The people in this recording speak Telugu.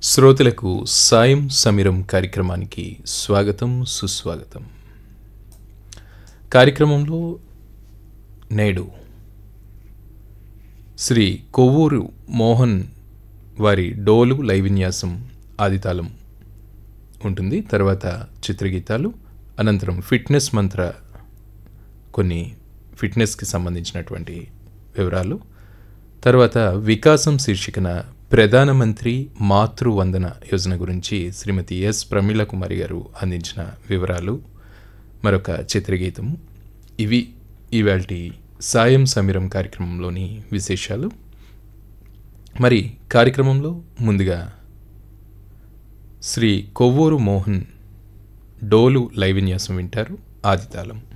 శ్రోతలకు సాయం సమీరం కార్యక్రమానికి స్వాగతం సుస్వాగతం కార్యక్రమంలో నేడు శ్రీ కొవ్వూరు మోహన్ వారి డోలు లైవ్ విన్యాసం ఆదితాళం ఉంటుంది తర్వాత చిత్రగీతాలు అనంతరం ఫిట్నెస్ మంత్ర కొన్ని ఫిట్నెస్కి సంబంధించినటువంటి వివరాలు తర్వాత వికాసం శీర్షికన ప్రధానమంత్రి మాతృవందన యోజన గురించి శ్రీమతి ఎస్ ప్రమీల కుమారి గారు అందించిన వివరాలు మరొక చిత్రగీతం ఇవి ఇవాల్టి సాయం సమీరం కార్యక్రమంలోని విశేషాలు మరి కార్యక్రమంలో ముందుగా శ్రీ కొవ్వూరు మోహన్ డోలు లైవ్ విన్యాసం వింటారు ఆదితాళం